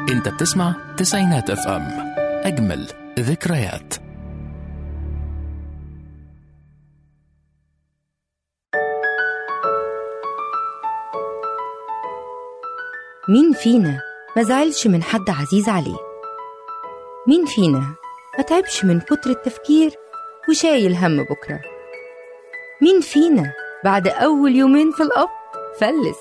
انت بتسمع تسعينات اف ام اجمل ذكريات مين فينا ما زعلش من حد عزيز عليه مين فينا ما تعبش من كتر التفكير وشايل هم بكرة مين فينا بعد أول يومين في القبر فلس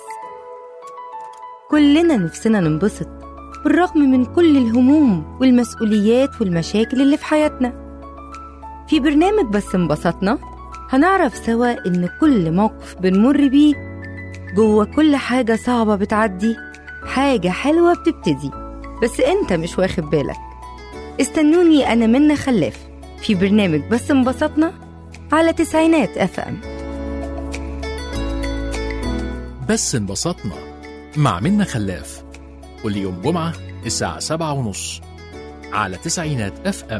كلنا نفسنا ننبسط بالرغم من كل الهموم والمسؤوليات والمشاكل اللي في حياتنا في برنامج بس انبسطنا هنعرف سوا إن كل موقف بنمر بيه جوه كل حاجة صعبة بتعدي حاجة حلوة بتبتدي بس انت مش واخد بالك استنوني أنا منى خلاف في برنامج بس انبسطنا على تسعينات اف ام بس انبسطنا مع منا خلاف كل يوم جمعة الساعة سبعة ونص على تسعينات اف ام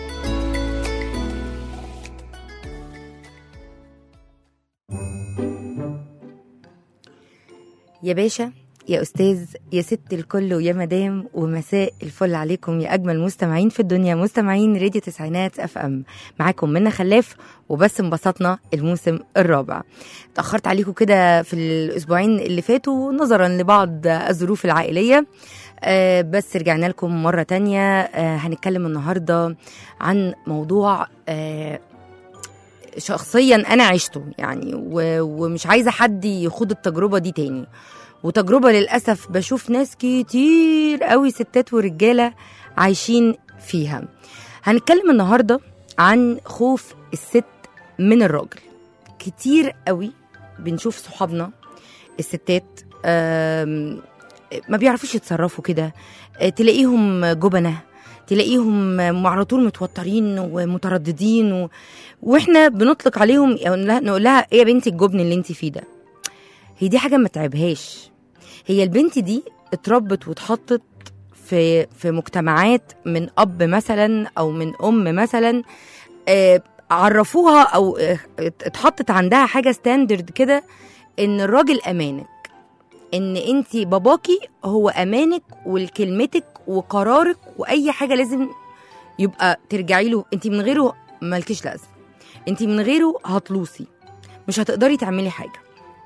يا باشا يا أستاذ يا ست الكل ويا مدام ومساء الفل عليكم يا أجمل مستمعين في الدنيا مستمعين راديو تسعينات اف ام معاكم منى خلاف وبس انبسطنا الموسم الرابع اتأخرت عليكم كده في الأسبوعين اللي فاتوا نظرا لبعض الظروف العائلية آه بس رجعنا لكم مرة تانية آه هنتكلم النهاردة عن موضوع آه شخصيا أنا عشته يعني و- ومش عايزة حد يخوض التجربة دي تاني وتجربة للأسف بشوف ناس كتير قوي ستات ورجالة عايشين فيها هنتكلم النهاردة عن خوف الست من الراجل كتير قوي بنشوف صحابنا الستات آم، ما بيعرفوش يتصرفوا كده آه، تلاقيهم جبنة تلاقيهم على طول متوترين ومترددين و... واحنا بنطلق عليهم نقول لها- نقول لها ايه يا بنتي الجبن اللي انت فيه ده هي دي حاجه ما تعبهاش هي البنت دي اتربت واتحطت في في مجتمعات من اب مثلا او من ام مثلا آه، عرفوها او آه، اتحطت عندها حاجه ستاندرد كده ان الراجل امانك ان انت باباكي هو امانك وكلمتك وقرارك واي حاجه لازم يبقى ترجعي له انت من غيره مالكيش لازمه انت من غيره هتلوصي مش هتقدري تعملي حاجه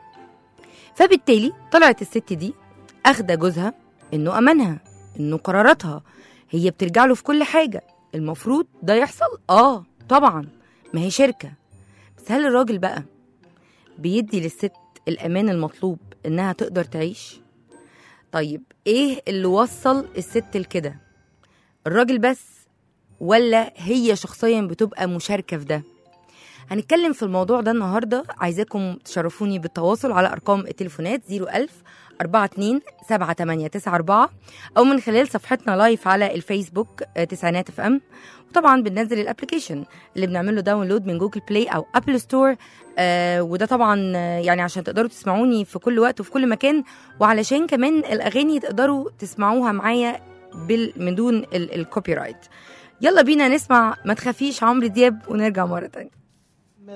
فبالتالي طلعت الست دي اخده جوزها انه امانها انه قراراتها هي بترجع له في كل حاجه المفروض ده يحصل اه طبعا ما هي شركه بس هل الراجل بقى بيدي للست الامان المطلوب انها تقدر تعيش طيب ايه اللي وصل الست لكده الراجل بس ولا هي شخصيا بتبقى مشاركه في ده هنتكلم في الموضوع ده النهارده عايزاكم تشرفوني بالتواصل على ارقام التليفونات 01000 42 7894 او من خلال صفحتنا لايف على الفيسبوك آه، تسعينات اف ام وطبعا بننزل الابلكيشن اللي بنعمل له داونلود من جوجل بلاي او ابل ستور آه وده طبعا آه، يعني عشان تقدروا تسمعوني في كل وقت وفي كل مكان وعلشان كمان الاغاني تقدروا تسمعوها معايا بال من دون ال- الكوبي رايت يلا بينا نسمع ما تخافيش عمرو دياب ونرجع مره تانية ما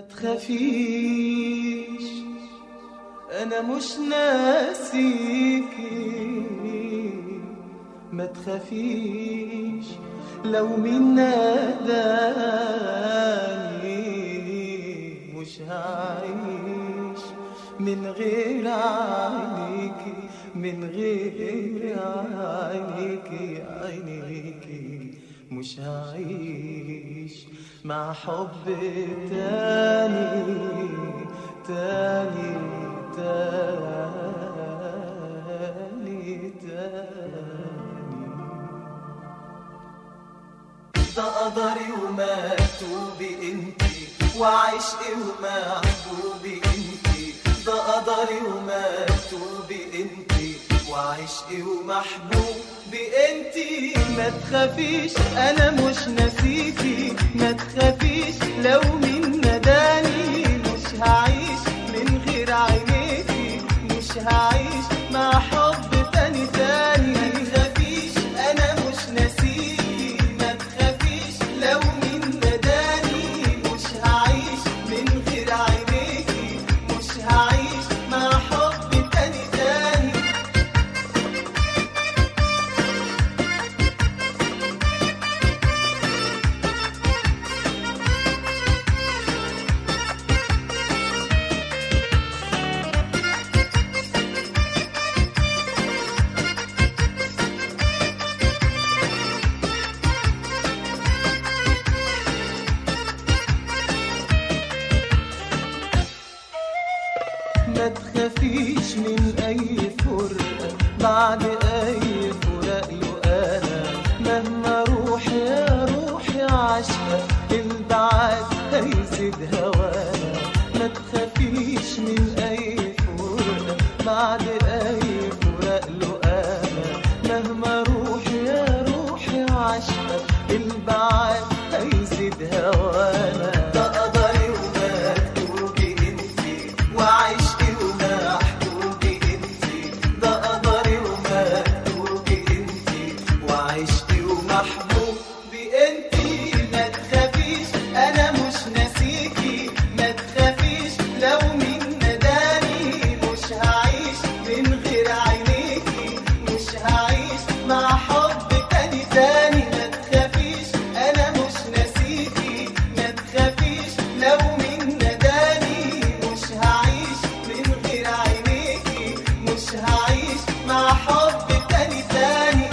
تخافيش انا مش ناسيكي ما تخافيش لو مين ناداني مش هعيش من غير عينيكي من غير عينيكي عينيكي مش هعيش مع حب تاني تاني تاني تاني ده قدري ومكتوبي انتي وعشقي ومحبوبي انتي ده قدري ومكتوبي انتي وعشقي ومحبوبي انتي ما تخافيش انا مش ناسيكي ما تخافيش لو مين نداني مش هعيش من غير عينيكي مش هعيش مع حب تاني تاني ما تخافيش انا مش ناسيكي ما تخافيش لو مين نداني مش هعيش من غير عينيكي مش هعيش مع حب تاني تاني تخافيش من اي فرقة بعد اي فراق له انا مهما روح يا روحي عشقة البعاد هيزيد هوانا ما تخافيش من اي فرقة بعد اي فراق له انا مهما روح يا روحي عشقة البعاد هيزيد هوانا ده قدري ومكتوبي انتي وعشقي ومحبوبي انتي ده قدري ومكتوبي انتي وعشقي ومحبوبي انتي ما تخافيش انا مش ناسيكي ما تخافيش لو مين نداني مش هعيش من غير عينيكي مش هعيش مع حب تاني تاني ما تخافيش انا مش ناسيكي ما تخافيش لو مين نداني مش هعيش من غير عينيكي مش هعيش مع حب تاني تاني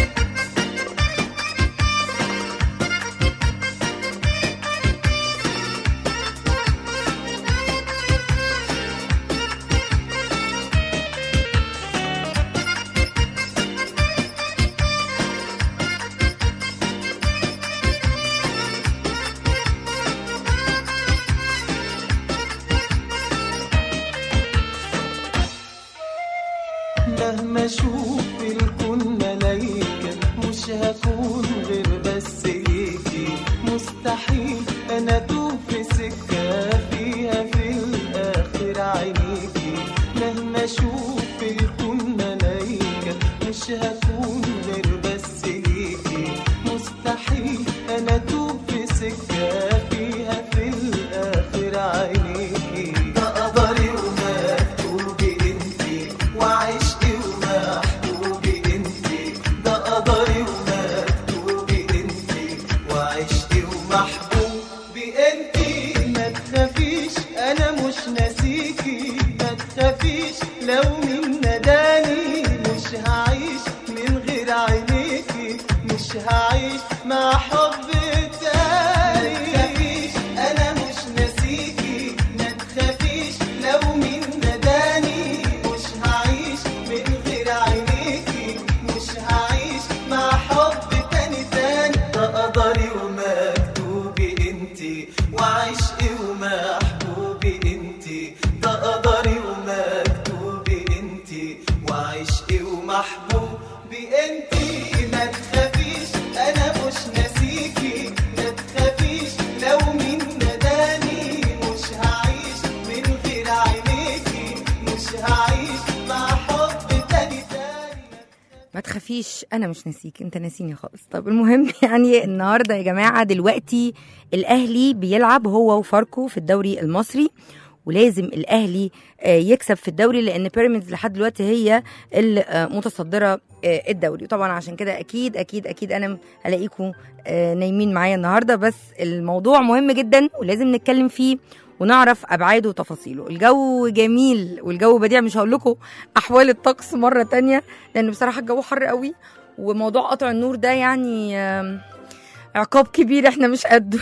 مهما اشوف في الكون ملايكة مش هكون غير بس ليكي مستحيل انا اتوه في سكة فيها في الاخر عينيكي مهما اشوف في الكون ملايكة مش هكون غير بس ليكي مستحيل انا اتوه في سكة فيها في الاخر عينيكي ده قدري ومكتوبي انتي وعشقي ومحبوبي انتي ده قدري ومكتوبي انتي وعشقي ومحبوبي انتي ما تخافيش انا مش ناسيكي ما تخافيش لو مين نداني مش هعيش من غير عينيكي مش هعيش مع حب تاني ما تخافيش انا مش ناسيكي ما تخافيش لو مين نداني مش هعيش من غير عينيكي مش هعيش مع حب تاني تاني ده قدري ومكتوبي انتي وعشقي ومحبوبي انتي ده قدري ومكتوبي انتي وعشقي ومحبوبي انتي ما تخافيش انا مش ناسيكي ما تخافيش لو مين نداني مش هعيش من غير عينيكي مش هعيش مع حب تاني تاني ما تخافيش انا مش ناسيك انت ناسيني خالص طب المهم يعني النهارده يا جماعه دلوقتي الاهلي بيلعب هو وفاركو في الدوري المصري ولازم الاهلي آه، يكسب في الدوري لان بيراميدز لحد دلوقتي هي المتصدره آه، الدوري وطبعا عشان كده اكيد اكيد اكيد انا هلاقيكم آه، نايمين معايا النهارده بس الموضوع مهم جدا ولازم نتكلم فيه ونعرف ابعاده وتفاصيله الجو جميل والجو بديع مش هقول لكم احوال الطقس مره تانية لان بصراحه الجو حر قوي وموضوع قطع النور ده يعني آم، عقاب كبير احنا مش قده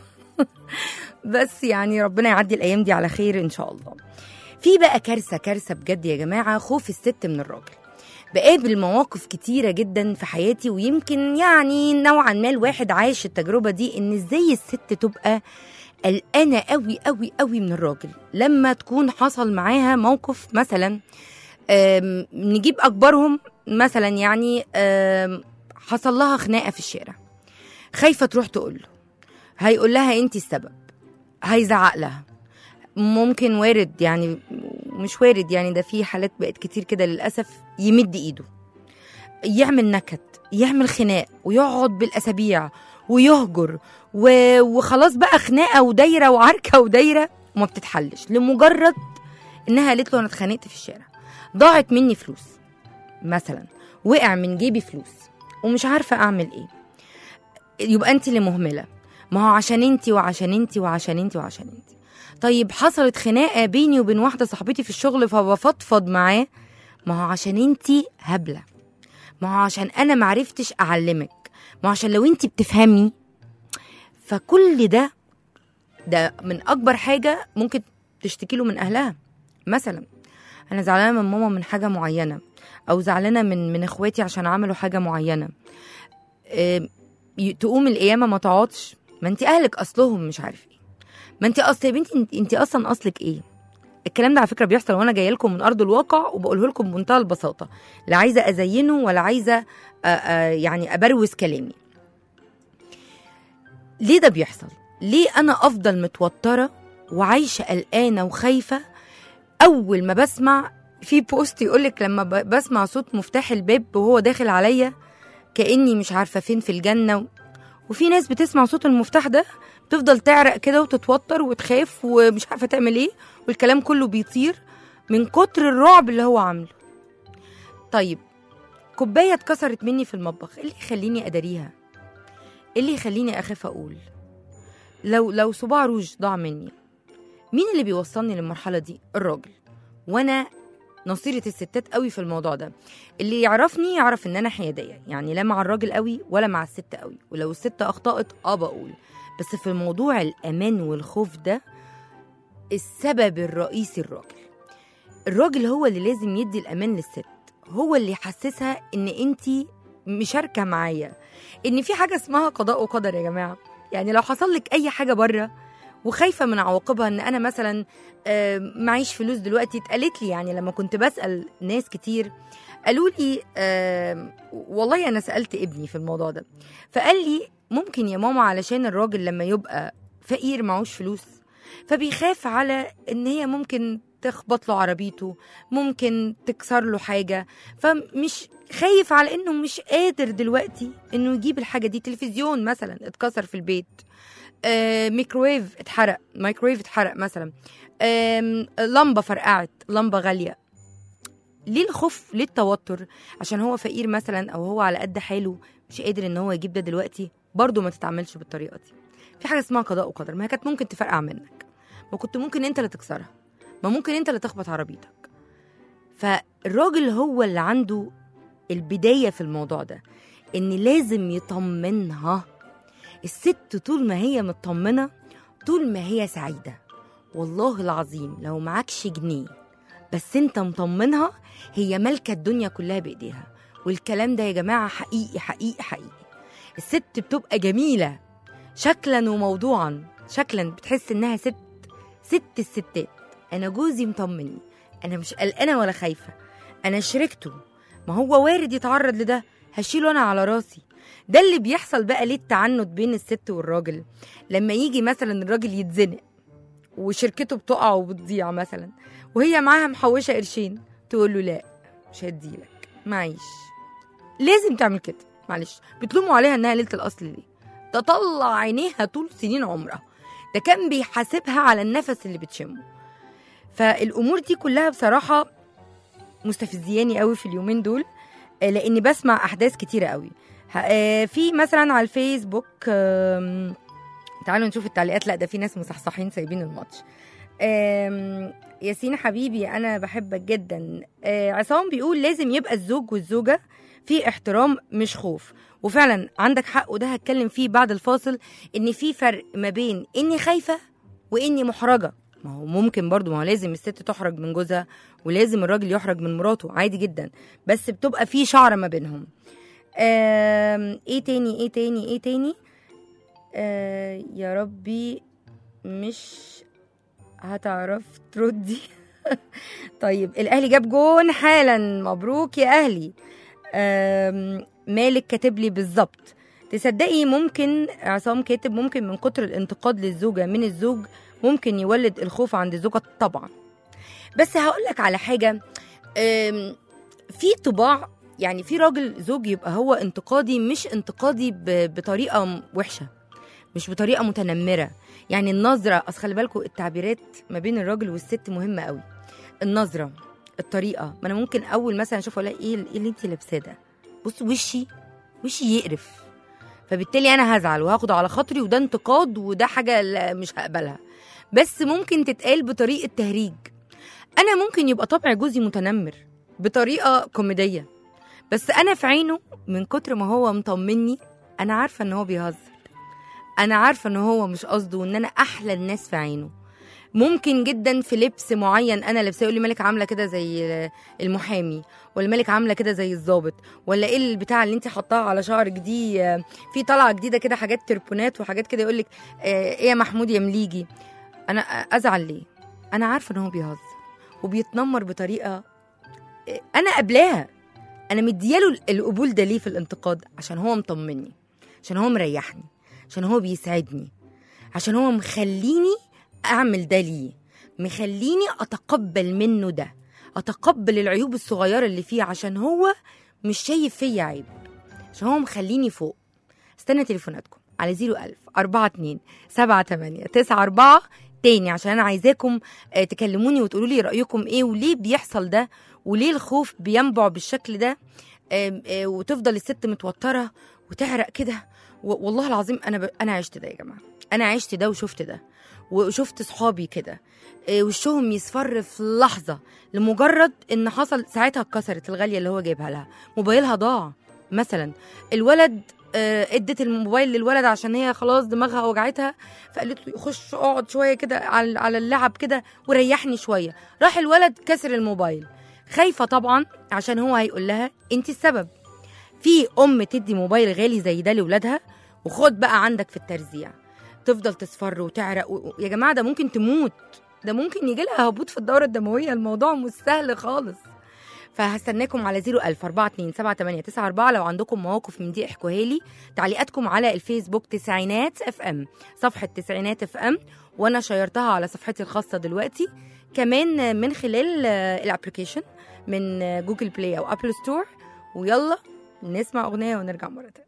بس يعني ربنا يعدي الايام دي على خير ان شاء الله في بقى كارثه كارثه بجد يا جماعه خوف الست من الراجل بقابل مواقف كتيرة جدا في حياتي ويمكن يعني نوعا ما الواحد عايش التجربة دي ان ازاي الست تبقى قلقانة قوي قوي قوي من الراجل لما تكون حصل معاها موقف مثلا آم، نجيب أكبرهم مثلا يعني آم، حصل لها خناقة في الشارع خايفة تروح تقول له هيقول لها انت السبب هيزعق لها ممكن وارد يعني مش وارد يعني ده في حالات بقت كتير كده للأسف يمد إيده يعمل نكد يعمل خناق ويقعد بالأسابيع ويهجر و... وخلاص بقى خناقة ودايرة وعركة ودايرة وما بتتحلش لمجرد إنها قالت له أنا اتخانقت في الشارع ضاعت مني فلوس مثلا وقع من جيبي فلوس ومش عارفة أعمل إيه يبقى أنت اللي مهملة ما هو عشان أنت وعشان أنت وعشان أنت وعشان أنت طيب حصلت خناقة بيني وبين واحدة صاحبتي في الشغل فبفضفض معاه ما هو عشان أنت هبلة ما هو عشان أنا معرفتش أعلمك ما هو عشان لو أنت بتفهمي فكل ده ده من أكبر حاجة ممكن تشتكي له من أهلها مثلا انا زعلانه من ماما من حاجه معينه او زعلانه من من اخواتي عشان عملوا حاجه معينه آم، ي- تقوم القيامه ما تقعدش ما انت اهلك اصلهم مش عارف ايه ما انت اصل يا بنتي انت, انت اصلا اصلك ايه الكلام ده على فكره بيحصل وانا جايه لكم من ارض الواقع وبقوله لكم بمنتهى البساطه لا عايزه ازينه ولا عايزه آه، آه، يعني ابروز كلامي ليه ده بيحصل ليه انا افضل متوتره وعايشه قلقانه وخايفه اول ما بسمع في بوست يقولك لما ب- بسمع صوت مفتاح الباب وهو داخل عليا كاني مش عارفه فين في الجنه و... وفي ناس بتسمع صوت المفتاح ده بتفضل تعرق كده وتتوتر وتخاف ومش عارفه تعمل ايه والكلام كله بيطير من كتر الرعب اللي هو عامله طيب كوبايه اتكسرت مني في المطبخ ايه اللي يخليني اداريها ايه اللي يخليني اخاف اقول لو لو صباع روج ضاع مني مين اللي بيوصلني للمرحله دي الراجل وانا نصيرة الستات قوي في الموضوع ده اللي يعرفني يعرف ان انا حياديه يعني لا مع الراجل قوي ولا مع الست قوي ولو الست اخطات اه بقول بس في موضوع الامان والخوف ده السبب الرئيسي الراجل الراجل هو اللي لازم يدي الامان للست هو اللي يحسسها ان انت مشاركه معايا ان في حاجه اسمها قضاء وقدر يا جماعه يعني لو حصل لك اي حاجه بره وخايفه من عواقبها ان انا مثلا آه، معيش فلوس دلوقتي اتقالت لي يعني لما كنت بسال ناس كتير قالوا لي آه، والله انا سالت ابني في الموضوع ده فقال لي ممكن يا ماما علشان الراجل لما يبقى فقير معوش فلوس فبيخاف على ان هي ممكن تخبط له عربيته ممكن تكسر له حاجه فمش خايف على انه مش قادر دلوقتي انه يجيب الحاجه دي تلفزيون مثلا اتكسر في البيت آه، ميكروويف اتحرق مايكروويف اتحرق مثلا آم، لمبه فرقعت لمبه غاليه ليه الخوف ليه التوتر عشان هو فقير مثلا او هو على قد حاله مش قادر ان هو يجيب ده دلوقتي برضه ما تتعاملش بالطريقه دي في حاجه اسمها قضاء وقدر ما هي كانت ممكن تفرقع منك ما كنت ممكن انت اللي تكسرها ما ممكن انت اللي تخبط عربيتك فالراجل هو اللي عنده البدايه في الموضوع ده ان لازم يطمنها الست طول ما هي مطمنه طول ما هي سعيده والله العظيم لو معكش جنيه بس انت مطمنها هي مالكه الدنيا كلها بايديها والكلام ده يا جماعه حقيقي حقيقي حقيقي الست بتبقى جميله شكلا وموضوعا شكلا بتحس انها ست ست الستات انا جوزي مطمني انا مش قلقانه ولا خايفه انا شركته ما هو وارد يتعرض لده هشيله انا على راسي ده اللي بيحصل بقى ليه التعنت بين الست والراجل لما يجي مثلا الراجل يتزنق وشركته بتقع وبتضيع مثلا وهي معاها محوشه قرشين تقول له لا مش هديلك معيش لازم تعمل كده معلش بتلوموا عليها انها ليله الاصل ليه ده طلع عينيها طول سنين عمرها ده كان بيحاسبها على النفس اللي بتشمه فالامور دي كلها بصراحه مستفزياني قوي في اليومين دول آه، لاني بسمع احداث كتيره قوي ه- آه، في مثلا على الفيسبوك آم، تعالوا نشوف التعليقات لا ده في ناس مصحصحين سايبين الماتش آم، ياسين حبيبي انا بحبك جدا آه، عصام بيقول لازم يبقى الزوج والزوجه في احترام مش خوف وفعلا عندك حق وده هتكلم فيه بعد الفاصل ان في فرق ما بين اني خايفه واني محرجه ما هو ممكن برضو ما هو لازم الست تحرج من جوزها ولازم الراجل يحرج من مراته عادي جدا بس بتبقى في شعره ما بينهم آم، ايه تاني ايه تاني ايه تاني آه يا ربي مش هتعرف تردي طيب الاهلي جاب جون حالا مبروك يا اهلي آم، مالك كاتب لي بالظبط تصدقي ممكن عصام كاتب ممكن من كتر الانتقاد للزوجه من الزوج ممكن يولد الخوف عند الزوجه طبعا بس هقول لك على حاجه آم، في طباع يعني في راجل زوج يبقى هو انتقادي مش انتقادي ب- بطريقه م- وحشه مش بطريقه متنمره يعني النظره اصل خلي بالكم التعبيرات ما بين الراجل والست مهمه قوي النظره الطريقه ما انا ممكن اول مثلا اشوف الاقي ايه ايه اللي انت لابساه ده بص وشي وشي يقرف فبالتالي انا هزعل وهاخد على خاطري وده انتقاد وده حاجه لا- مش هقبلها بس ممكن تتقال بطريقه تهريج انا ممكن يبقى طبع جوزي متنمر بطريقه كوميديه بس انا في عينه من كتر ما هو مطمني انا عارفه ان هو بيهزر انا عارفه ان هو مش قصده وان انا احلى الناس في عينه ممكن جدا في لبس معين انا لابساه يقول لي مالك عامله كده زي المحامي ولا مالك عامله كده زي الضابط ولا ايه البتاع اللي انت حطاها على شعرك دي آه، في طلعه جديده كده حاجات تربونات وحاجات كده يقول لك ايه يا محمود يا مليجي انا ازعل ليه انا عارفه ان هو بيهزر وبيتنمر بطريقه آه، انا قبلاها انا مدياله القبول ده ليه في الانتقاد عشان هو مطمني عشان هو مريحني عشان هو بيساعدني عشان هو مخليني اعمل ده ليه مخليني اتقبل منه ده اتقبل العيوب الصغيره اللي فيه عشان هو مش شايف فيا عيب عشان هو مخليني فوق استنى تليفوناتكم على 01000 42 78 94 تاني عشان انا عايزاكم آه، تكلموني وتقولوا لي رايكم ايه وليه بيحصل ده وليه الخوف بينبع بالشكل ده آم، آه، وتفضل الست متوتره وتعرق كده و- والله العظيم انا ب... انا عشت ده يا جماعه انا عشت ده وشفت ده وشفت صحابي كده آه، وشهم يصفر في لحظه لمجرد ان حصل ساعتها اتكسرت الغاليه اللي هو جايبها لها موبايلها ضاع مثلا الولد آه، ادت الموبايل للولد عشان هي خلاص دماغها وجعتها فقالت له خش اقعد شويه كده على على اللعب كده وريحني شويه راح الولد كسر الموبايل خايفه طبعا عشان هو هيقول لها انت السبب في ام تدي موبايل غالي زي ده لاولادها وخد بقى عندك في الترزيع تفضل تصفر وتعرق و... و- يا جماعه ده ممكن تموت ده ممكن يجي لها هبوط في الدوره الدمويه الموضوع مش سهل خالص فهستناكم على 01000 42 78 94 لو عندكم مواقف من دي احكوها لي تعليقاتكم على الفيسبوك تسعينات اف ام صفحه تسعينات اف ام وانا شيرتها على صفحتي الخاصه دلوقتي كمان من خلال الابلكيشن من آه، جوجل بلاي او ابل ستور ويلا نسمع اغنيه ونرجع مره تانية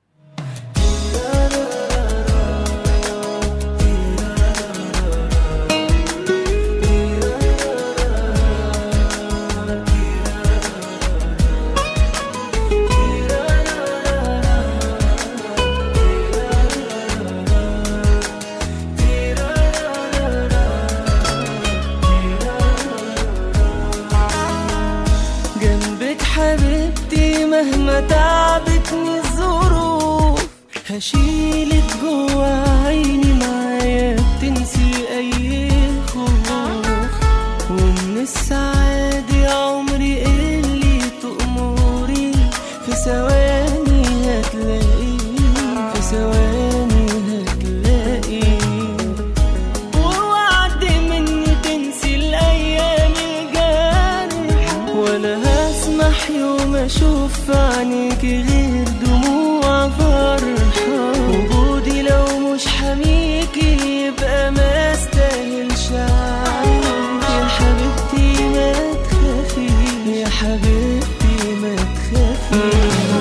جنبك حبيبتي مهما تعبتني الظروف هشيلك جوا عيني معايا بتنسي اي خوف ومن السعادة يا عمري اللي تأمري في ثواني هتلاقيه في ثواني هتلاقيه ووعد مني تنسي الايام الجارح ولا هسمح يوم اشوف في عينيك غير دموع فرحة وجودي لو مش حميكي يبقى ما استاهلش عيني يا حبيبتي ما تخافي يا حبيبتي ما تخافي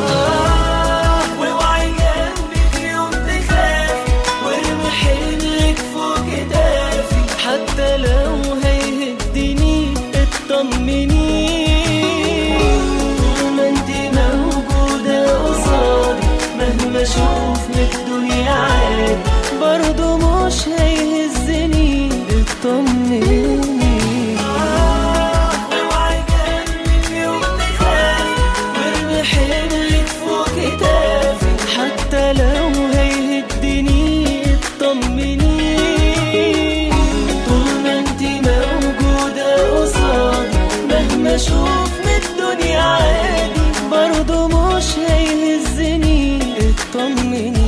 واوعي جنبي في يوم تخافي وارمي حملك فوق كتافي حتى لو هيهدني اطمني طول ما انت موجودة قصادي مهما اشوف من الدنيا عادي برضه مش هيهزني اطمني اوعي جنبي في يوم تخافي وارمي حملك فوق كتافي حتى لو هيهدني اطمني طول ما انت موجودة قصادي مهما اشوف من الدنيا عادي برضه مش هيهزني اطمني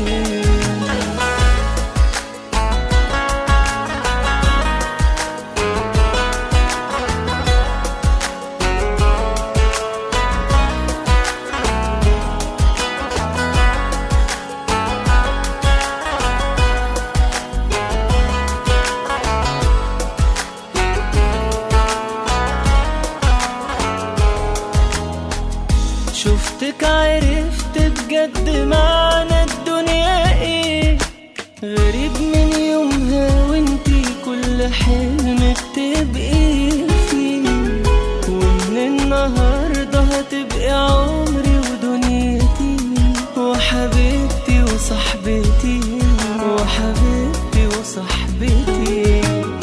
شفتك عرفت بجد معنى الدنيا ايه غريب من يومها وانتي كل حلم بتبقي فيه ومن النهارده هتبقي عمري ودنيتي وحبيبتي وصاحبتي وحبيبتي وصاحبتي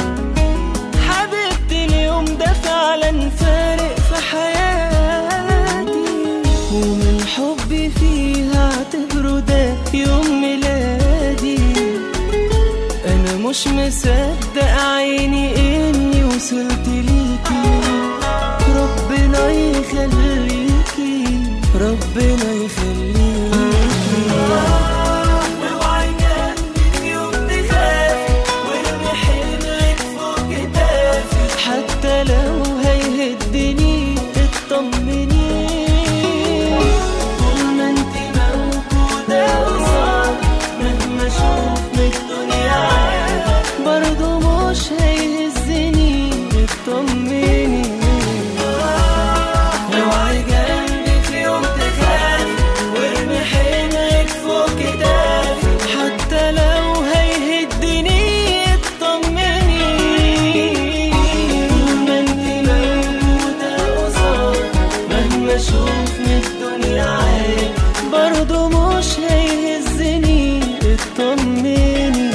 حبيبتي اليوم ده فعلا فارق في حياتي ومن حبي فيها اعتبره ده يوم ميلادي انا مش مصدق عيني اني وصلت ليكي ربنا يخليكي ربنا يخليكي اوعي جنبك يوم تخافي وارمي حملك فوق كتافي حتى لو هيهدني اطمني طول ما انت موجودة قصادي مهما اشوف من الدنيا عادي برضه مش هيهزني اطمني اوعي جنبي في يوم تخافي وارمي حملك فوق كتافي حتى لو هيهدني اطمني طول ما انت موجودة قصادي مهما اشوف من الدنيا عادي برضه مش هيهزني اطمني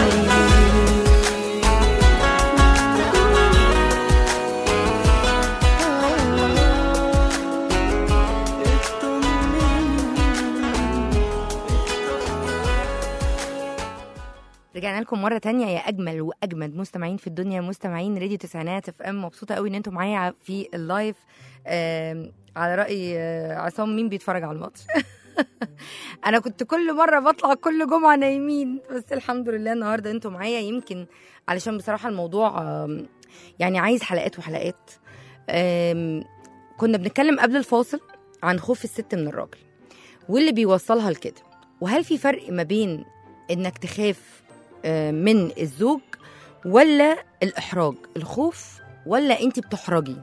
رجعنا لكم مرة تانية يا أجمل وأجمد مستمعين في الدنيا مستمعين راديو تسعينات اف ام مبسوطة قوي إن أنتم معايا في اللايف آم، على رأي آه، عصام مين بيتفرج على الماتش أنا كنت كل مرة بطلع كل جمعة نايمين بس الحمد لله النهاردة أنتم معايا يمكن علشان بصراحة الموضوع آم، يعني عايز حلقات وحلقات آم، كنا بنتكلم قبل الفاصل عن خوف الست من الراجل واللي بيوصلها لكده وهل في فرق ما بين انك تخاف آه، من الزوج ولا الاحراج الخوف ولا انت بتحرجي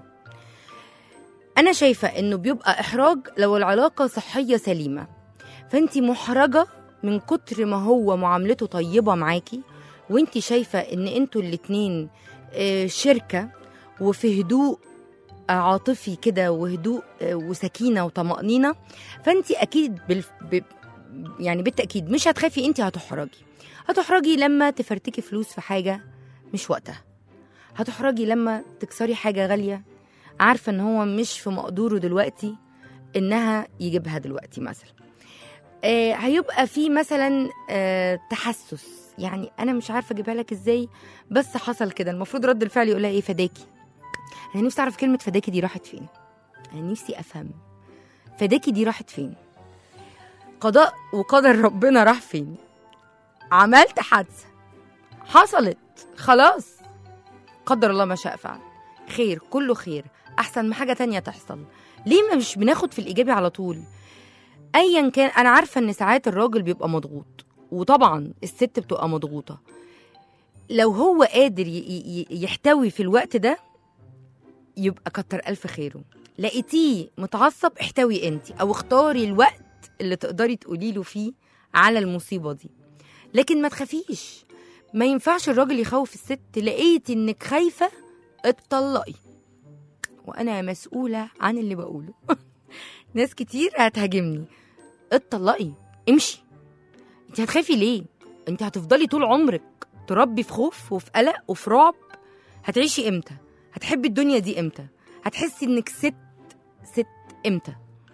انا شايفه انه بيبقى احراج لو العلاقه صحيه سليمه فانت محرجه من كتر ما هو معاملته طيبه معاكي وانت شايفه ان انتوا الاتنين آه، شركه وفي هدوء آه، عاطفي كده وهدوء آه، وسكينه وطمانينه فانت اكيد بالف... ب... يعني بالتاكيد مش هتخافي انت هتحرجي هتحرجي لما تفرتكي فلوس في حاجه مش وقتها هتحرجي لما تكسري حاجه غاليه عارفه ان هو مش في مقدوره دلوقتي انها يجيبها دلوقتي مثلا آه هيبقى في مثلا آه تحسس يعني انا مش عارفه اجيبها لك ازاي بس حصل كده المفروض رد الفعل يقولها ايه فداكي انا نفسي اعرف كلمه فداكي دي راحت فين انا نفسي افهم فداكي دي راحت فين قضاء وقدر ربنا راح فين عملت حادثه حصلت خلاص قدر الله ما شاء فعل خير كله خير احسن ما حاجه تانية تحصل ليه ما مش بناخد في الايجابي على طول ايا كان انا عارفه ان ساعات الراجل بيبقى مضغوط وطبعا الست بتبقى مضغوطه لو هو قادر ي- ي- يحتوي في الوقت ده يبقى كتر الف خيره لقيتيه متعصب احتوي انت او اختاري الوقت اللي تقدري تقولي له فيه على المصيبه دي لكن ما تخافيش ما ينفعش الراجل يخوف الست لقيتي انك خايفه اتطلقي وانا مسؤوله عن اللي بقوله ناس كتير هتهاجمني اتطلقي امشي انت هتخافي ليه انت هتفضلي طول عمرك تربي في خوف وفي قلق وفي رعب هتعيشي امتى هتحبي الدنيا دي امتى هتحسي انك ست ست امتى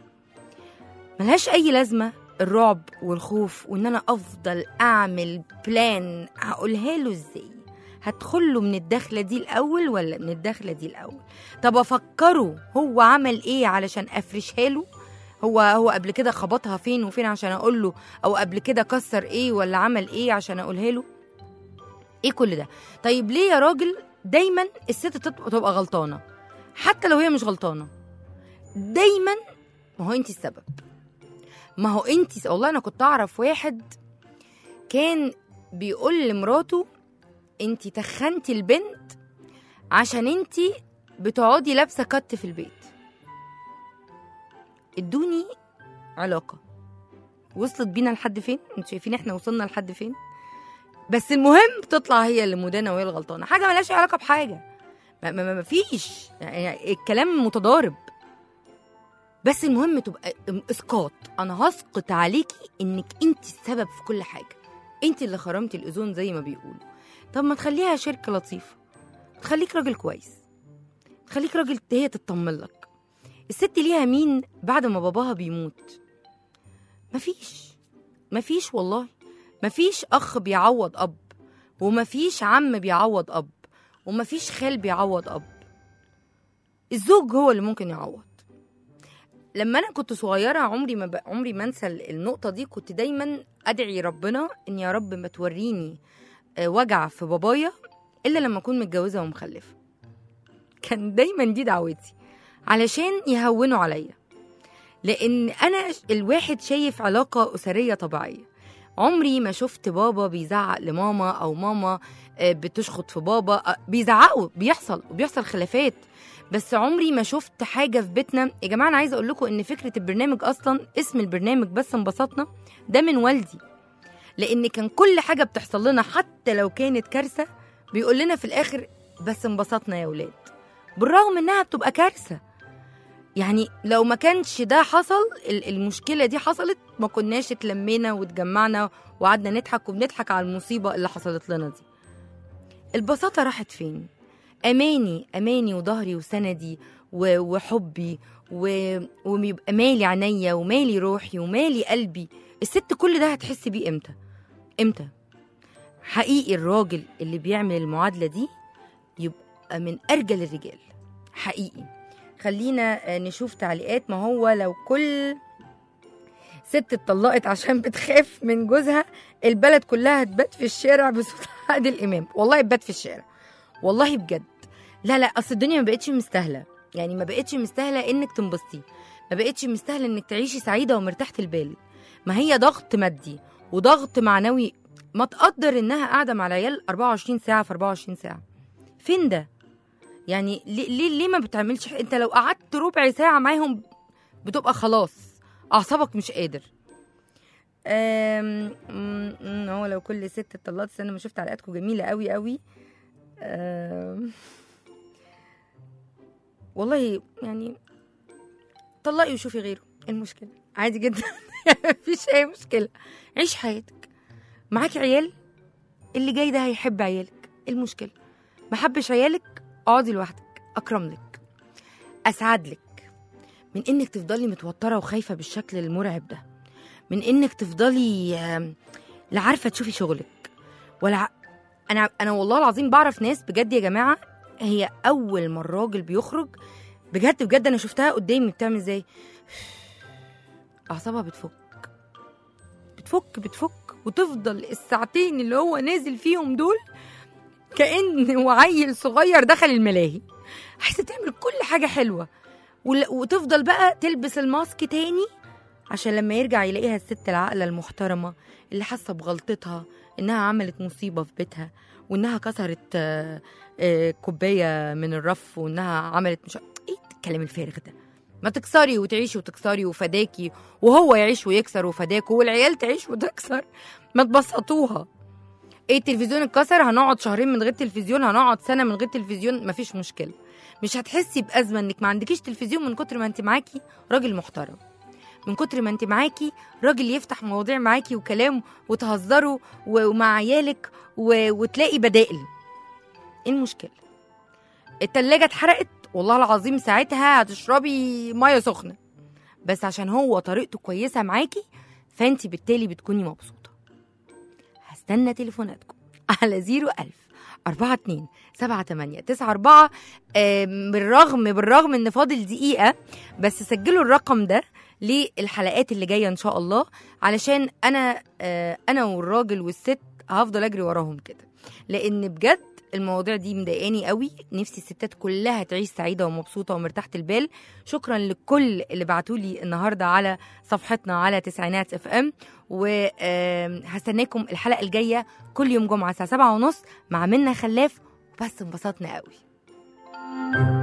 ملهاش اي لازمه الرعب والخوف وان انا افضل اعمل بلان هقولها له ازاي هدخله من الدخله دي الاول ولا من الدخله دي الاول طب افكره هو عمل ايه علشان افرشها له هو هو قبل كده خبطها فين وفين عشان اقول له او قبل كده كسر ايه ولا عمل ايه عشان اقولها له ايه كل ده طيب ليه يا راجل دايما الست تبقى تبقى غلطانه حتى لو هي مش غلطانه دايما ما هو انت السبب ما هو انت والله انا كنت اعرف واحد كان بيقول لمراته انت تخنتي البنت عشان انت بتقعدي لابسه كت في البيت ادوني علاقه وصلت بينا لحد فين انتوا شايفين احنا وصلنا لحد فين بس المهم تطلع هي اللي مدانه وهي الغلطانه حاجه ملهاش علاقه بحاجه ما, ما, ما فيش يعني الكلام متضارب بس المهم تبقى اسقاط انا هسقط عليكي انك انت السبب في كل حاجه انت اللي خرمتي الاذون زي ما بيقولوا طب ما تخليها شركه لطيفه تخليك راجل كويس تخليك راجل هي تطمن لك الست ليها مين بعد ما باباها بيموت مفيش مفيش والله مفيش اخ بيعوض اب ومفيش عم بيعوض اب ومفيش خال بيعوض اب الزوج هو اللي ممكن يعوض لما انا كنت صغيره عمري ما ب... عمري ما انسى النقطه دي كنت دايما ادعي ربنا ان يا رب ما توريني آه، وجع في بابايا الا لما اكون متجوزه ومخلفه كان دايما دي دعوتي علشان يهونوا عليا لان انا ش- الواحد شايف علاقه اسريه طبيعيه عمري ما شفت بابا بيزعق لماما او ماما آه، بتشخط في بابا آه، بيزعقوا بيحصل وبيحصل خلافات بس عمري ما شفت حاجه في بيتنا يا جماعه انا عايزه اقول لكم ان فكره البرنامج اصلا اسم البرنامج بس انبسطنا ده من والدي لان كان كل حاجه بتحصل لنا حتى لو كانت كارثه بيقول لنا في الاخر بس انبسطنا يا ولاد بالرغم انها بتبقى كارثه يعني لو ما كانش ده حصل ال- المشكله دي حصلت ما كناش اتلمينا واتجمعنا وقعدنا نضحك وبنضحك على المصيبه اللي حصلت لنا دي البساطه راحت فين اماني اماني وظهري وسندي و- وحبي و- ويبقى مالي عينيا ومالي روحي ومالي قلبي الست كل ده هتحس بيه امتى امتى حقيقي الراجل اللي بيعمل المعادله دي يبقى من ارجل الرجال حقيقي خلينا آه، نشوف تعليقات ما هو لو كل ست اتطلقت عشان بتخاف من جوزها البلد كلها هتبات في الشارع بصوت عادل امام والله تبات في الشارع والله بجد لا لا اصل الدنيا ما بقتش مستاهله يعني ما بقتش مستاهله انك تنبسطي ما بقتش مستاهله انك تعيشي سعيده ومرتاحه البال ما هي ضغط مادي وضغط معنوي ما تقدر انها قاعده مع العيال 24 ساعه في 24 ساعه فين ده يعني ليه ليه, ليه ما بتعملش حاجة؟ انت لو قعدت ربع ساعه معاهم بتبقى خلاص اعصابك مش قادر أم أم، أم، هو لو كل ست اتطلقت استنى ما شفت تعليقاتكم جميله قوي قوي أم، والله يعني طلقي وشوفي غيره إيه المشكله عادي جدا مفيش اي مشكله عيش حياتك معاكي عيال اللي جاي ده هيحب عيالك إيه المشكله ما حبش عيالك اقعدي لوحدك اكرم لك اسعد لك من انك تفضلي متوتره وخايفه بالشكل المرعب ده من انك تفضلي آم، لا عارفه تشوفي شغلك ولا ع- انا انا والله العظيم بعرف ناس بجد يا جماعه هي اول ما الراجل بيخرج بجد بجد انا شفتها قدامي بتعمل ازاي اعصابها بتفك بتفك بتفك وتفضل الساعتين اللي هو نازل فيهم دول كأن هو عيل صغير دخل الملاهي عايزه تعمل كل حاجه حلوه ول- وتفضل بقى تلبس الماسك تاني عشان لما يرجع يلاقيها الست العاقله المحترمه اللي حاسه بغلطتها انها عملت مصيبه في بيتها وانها كسرت آه، آه، كوبايه من الرف وانها عملت مش ايه الكلام الفارغ ده ما تكسري وتعيشي وتكسري وفداكي وهو يعيش ويكسر وفداكوا والعيال تعيش وتكسر ما تبسطوها ايه التلفزيون اتكسر هنقعد شهرين من غير تلفزيون هنقعد سنه من غير تلفزيون مفيش مشكله مش هتحسي بازمه انك ما عندكيش تلفزيون من كتر ما انت معاكي راجل محترم من كتر ما انت معاكي راجل يفتح مواضيع معاكي وكلام وتهزروا و- ومع عيالك و... وتلاقي بدائل ايه المشكله التلاجة اتحرقت والله العظيم ساعتها هتشربي ميه سخنه بس عشان هو طريقته كويسه معاكي فانت بالتالي بتكوني مبسوطه هستنى تليفوناتكم على 01000 42 78 94 آم، بالرغم بالرغم ان فاضل دقيقه بس سجلوا الرقم ده للحلقات اللي جايه ان شاء الله علشان انا آه، انا والراجل والست هفضل اجري وراهم كده لان بجد المواضيع دي مضايقاني قوي نفسي الستات كلها تعيش سعيده ومبسوطه ومرتاحه البال شكرا لكل اللي بعتولي النهارده على صفحتنا على تسعينات اف ام وهستناكم الحلقه الجايه كل يوم جمعه الساعه 7 ونص مع منى خلاف بس انبسطنا قوي